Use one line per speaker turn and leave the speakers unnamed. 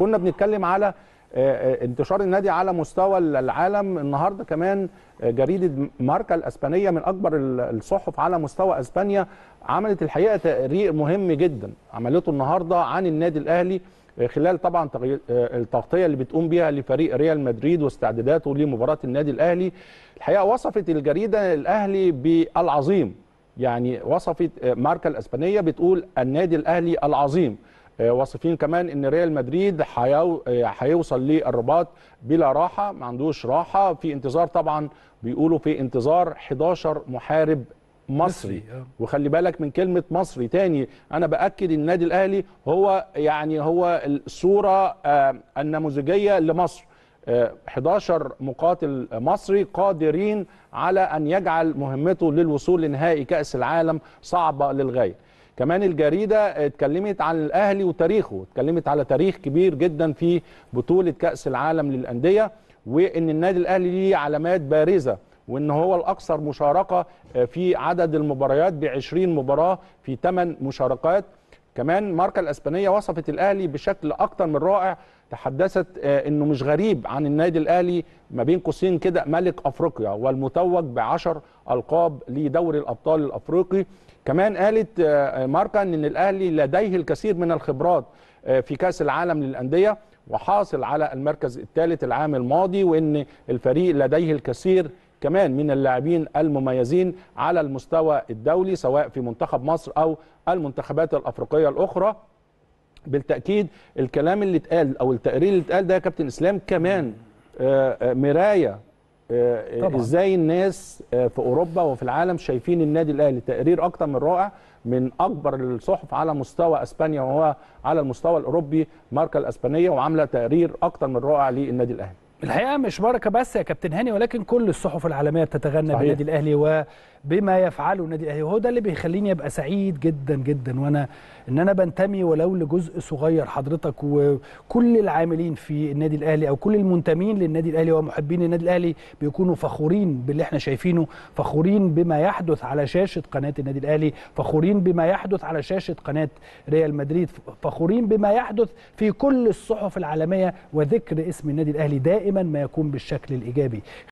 كنا بنتكلم على انتشار النادي على مستوى العالم النهارده كمان جريده ماركا الاسبانيه من اكبر الصحف على مستوى اسبانيا عملت الحقيقه تقرير مهم جدا عملته النهارده عن النادي الاهلي خلال طبعا التغطيه اللي بتقوم بيها لفريق ريال مدريد واستعداداته لمباراه النادي الاهلي الحقيقه وصفت الجريده الاهلي بالعظيم يعني وصفت ماركا الاسبانيه بتقول النادي الاهلي العظيم واصفين كمان ان ريال مدريد هيوصل للرباط بلا راحه ما عندوش راحه في انتظار طبعا بيقولوا في انتظار 11 محارب مصري وخلي بالك من كلمه مصري تاني انا باكد النادي الاهلي هو يعني هو الصوره النموذجيه لمصر 11 مقاتل مصري قادرين على ان يجعل مهمته للوصول لنهائي كاس العالم صعبه للغايه كمان الجريده اتكلمت عن الاهلي وتاريخه اتكلمت على تاريخ كبير جدا في بطوله كاس العالم للانديه وان النادي الاهلي ليه علامات بارزه وان هو الاكثر مشاركه في عدد المباريات ب 20 مباراه في 8 مشاركات كمان ماركا الاسبانيه وصفت الاهلي بشكل اكتر من رائع تحدثت انه مش غريب عن النادي الاهلي ما بين قوسين كده ملك افريقيا والمتوج بعشر القاب لدوري الابطال الافريقي كمان قالت ماركا ان الاهلي لديه الكثير من الخبرات في كاس العالم للانديه وحاصل على المركز الثالث العام الماضي وان الفريق لديه الكثير كمان من اللاعبين المميزين على المستوى الدولي سواء في منتخب مصر او المنتخبات الافريقيه الاخرى بالتاكيد الكلام اللي اتقال او التقرير اللي اتقال ده يا كابتن اسلام كمان مرايه طبعا. ازاي الناس في اوروبا وفي العالم شايفين النادي الاهلي تقرير اكتر من رائع من اكبر الصحف على مستوى اسبانيا وهو على المستوى الاوروبي ماركا الاسبانيه وعامله تقرير اكتر من رائع للنادي الاهلي
الحقيقه مش بركه بس يا كابتن هاني ولكن كل الصحف العالميه بتتغنى
صحيح.
بالنادي الاهلي وبما يفعله النادي الاهلي وهو ده اللي بيخليني ابقى سعيد جدا جدا وانا ان انا بنتمي ولو لجزء صغير حضرتك وكل العاملين في النادي الاهلي او كل المنتمين للنادي الاهلي ومحبين النادي الاهلي بيكونوا فخورين باللي احنا شايفينه فخورين بما يحدث على شاشه قناه النادي الاهلي فخورين بما يحدث على شاشه قناه ريال مدريد فخورين بما يحدث في كل الصحف العالميه وذكر اسم النادي الاهلي دائما ما يكون بالشكل الايجابي